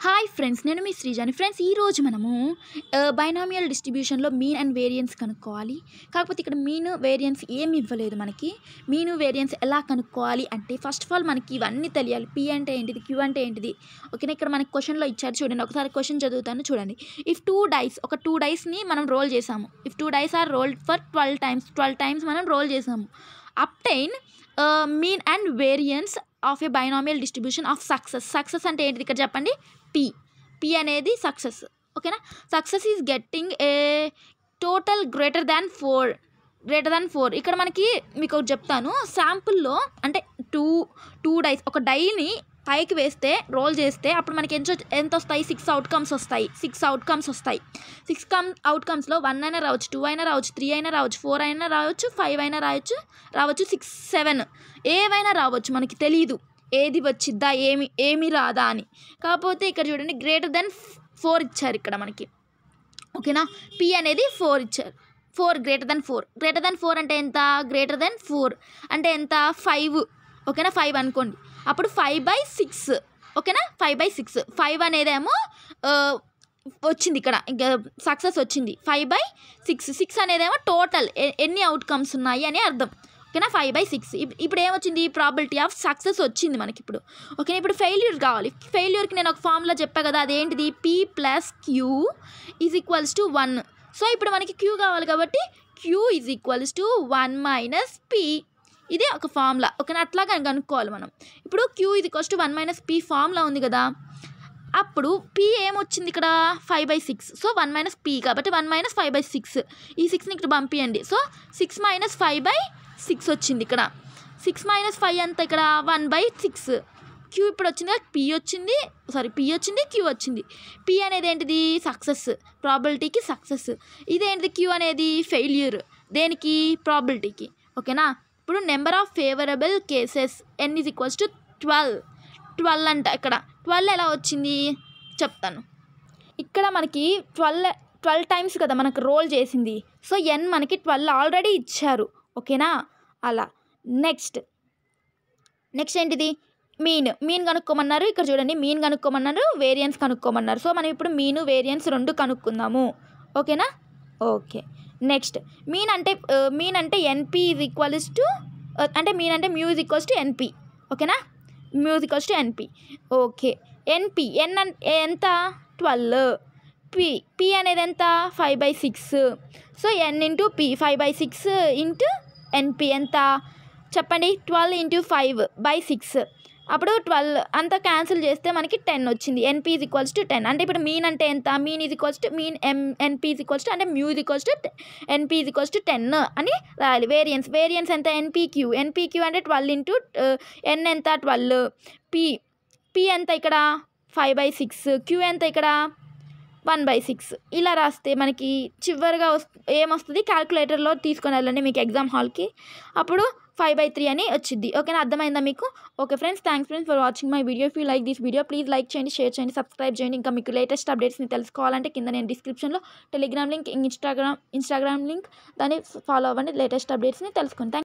hi friends నేను మీ శ్రీజాని friends ఈరోజు మనము బైనామియల్ డిస్ట్రిబ్యూషన్లో మీన్ అండ్ వేరియన్స్ కనుక్కోవాలి కాకపోతే ఇక్కడ మీన్ వేరియన్స్ ఏమి ఇవ్వలేదు మనకి మీన్ వేరియన్స్ ఎలా కనుక్కోవాలి అంటే ఫస్ట్ ఆఫ్ ఆల్ మనకి ఇవన్నీ తెలియాలి పి అంటే ఏంటిది క్యూ అంటే ఏంటిది ఓకేనా ఇక్కడ మనకి క్వశ్చన్లో ఇచ్చారు చూడండి ఒకసారి క్వశ్చన్ చదువుతాను చూడండి ఇఫ్ టూ డైస్ ఒక టూ డైస్ని మనం రోల్ చేసాము if two dice are rolled for twelve times twelve times మనం రోల్ చేసాము obtain mean and variance of a binomial distribution of success success అంటే ఏంటిది ఇక్కడ చెప్పండి పి పి అనేది సక్సెస్ ఓకేనా success is getting a total greater than four greater than four ఇక్కడ మనకి మీకు ఒకటి చెప్తాను శాంపుల్లో అంటే టూ టూ డైస్ ఒక డైని పైకి వేస్తే రోల్ చేస్తే అప్పుడు మనకి ఎంత ఎంత వస్తాయి సిక్స్ అవుట్కమ్స్ వస్తాయి సిక్స్ అవుట్కమ్స్ వస్తాయి సిక్స్ కమ్ అవుట్కమ్స్లో వన్ అయినా రావచ్చు టూ అయినా రావచ్చు త్రీ అయినా రావచ్చు ఫోర్ అయినా రావచ్చు ఫైవ్ అయినా రావచ్చు రావచ్చు సిక్స్ సెవెన్ ఏవైనా రావచ్చు మనకి తెలియదు ఏది వచ్చిద్దా ఏమి ఏమి రాదా అని కాకపోతే ఇక్కడ చూడండి గ్రేటర్ దెన్ ఫోర్ ఇచ్చారు ఇక్కడ మనకి ఓకేనా పి అనేది ఫోర్ ఇచ్చారు four greater than four greater than four అంటే ఎంత గ్రేటర్ దెన్ ఫోర్ అంటే ఎంత ఫైవ్ ఓకేనా ఫైవ్ అనుకోండి అప్పుడు ఫైవ్ బై సిక్స్ ఓకేనా ఫైవ్ బై సిక్స్ ఫైవ్ అనేదేమో ఆ, వచ్చింది ఇక్కడ ఇంకా సక్సెస్ వచ్చింది ఫైవ్ బై సిక్స్ సిక్స్ అనేదేమో టోటల్ ఎన్ని అవుట్కమ్స్ ఉన్నాయి అని అర్థం ఓకేనా ఫైవ్ బై సిక్స్ ఇప్పుడు ఏమొచ్చింది ప్రాబిలిటీ ఆఫ్ సక్సెస్ వచ్చింది మనకి ఇప్పుడు ఓకేనా ఇప్పుడు ఫెయిల్యూర్ కావాలి ఫెయిల్యూర్కి నేను ఒక ఫార్ములా చెప్పా కదా అదేంటిది P plus Q is equals to one so ఇప్పుడు మనకి క్యూ కావాలి కాబట్టి Q is equals to one minus P ఇది ఒక ఫార్ములా ఓకేనా అట్లాగా కనుక్కోవాలి మనం ఇప్పుడు క్యూ ఇది equals to one minus P formula ఉంది కదా అప్పుడు పీ ఏమొచ్చింది ఇక్కడ five by six so one minus P కాబట్టి one minus five by six ఈ సిక్స్ని ఇక్కడ పంపించండి so six minus five by six వచ్చింది ఇక్కడ సిక్స్ మైనస్ ఫైవ్ అంతా ఇక్కడ వన్ బై సిక్స్ క్యూ ఇప్పుడు వచ్చింది కదా పీ వచ్చింది సారీ పీ వచ్చింది క్యూ వచ్చింది పీ అనేది ఏంటిది సక్సెస్ ప్రాబిలిటీకి సక్సెస్ ఇదేంటిది క్యూ అనేది ఫెయిల్యూర్ దేనికి ప్రాబిలిటీకి ఓకేనా ఇప్పుడు number of favourable cases N is equals to twelve twelve అంట ఇక్కడ ట్వెల్వ్ ఎలా వచ్చింది చెప్తాను ఇక్కడ మనకి ట్వెల్వ్ ట్వెల్వ్ టైమ్స్ కదా మనకు రోల్ చేసింది సో ఎన్ మనకి ట్వెల్వ్ ఆల్రెడీ ఇచ్చారు ఓకేనా అలా నెక్స్ట్ నెక్స్ట్ ఏంటిది మీన్ మీన్ కనుక్కోమన్నారు ఇక్కడ చూడండి మీన్ కనుక్కోమన్నారు వేరియన్స్ కనుక్కోమన్నారు సో మనం ఇప్పుడు మీను వేరియన్స్ రెండు కనుక్కుందాము ఓకేనా ఓకే నెక్స్ట్ మీన్ అంటే మీన్ అంటే ఎన్పి ఈజ్ ఈక్వల్స్ టు అంటే మీన్ అంటే mu is equals to NP ఓకేనా mu is equals to NP okay NP N అన్ ఎంత ట్వెల్వ్ పి పి అనేది ఎంత five by six so N into P five by six into ఎన్పి ఎంత చెప్పండి twelve into five by six అప్పుడు twelve అంతా cancel చేస్తే మనకి టెన్ వచ్చింది NP is equals to ten అంటే ఇప్పుడు మీన్ అంటే ఎంత mean is equals to mean M NP is equals to అంటే mu is equals to NP is equals to ten అని రాయాలి వేరియన్స్ వేరియన్స్ ఎంత ఎన్పీక్యూ ఎన్పీక్యూ అంటే ట్వెల్వ్ ఇంటూ ఎన్ ఎంత ట్వెల్వ్ పి పి ఎంత ఇక్కడ ఫైవ్ బై సిక్స్ క్యూ ఎంత ఇక్కడ వన్ బై సిక్స్ ఇలా రాస్తే మనకి చివరిగా వస్ ఏమొస్తుంది క్యాల్కులేటర్లో తీసుకొని వెళ్ళండి మీకు ఎగ్జామ్ హాల్కి అప్పుడు ఫైవ్ బై త్రీ అని వచ్చింది ఓకేనా అర్థమైందా మీకు okay friends thanks friends for watching my video ఫీ like this video please like చేయండి షేర్ చేయండి సబ్స్క్రైబ్ చేయండి ఇంకా మీకు లేటెస్ట్ అప్డేట్స్ని తెలుసుకోవాలంటే కింద నేను డిస్క్రిప్షన్లో Telegram link Instagram Instagram link దాన్ని ఫాలో అవ్వండి లేటెస్ట్ అప్డేట్స్ని తెలుసుకోండి థ్యాంక్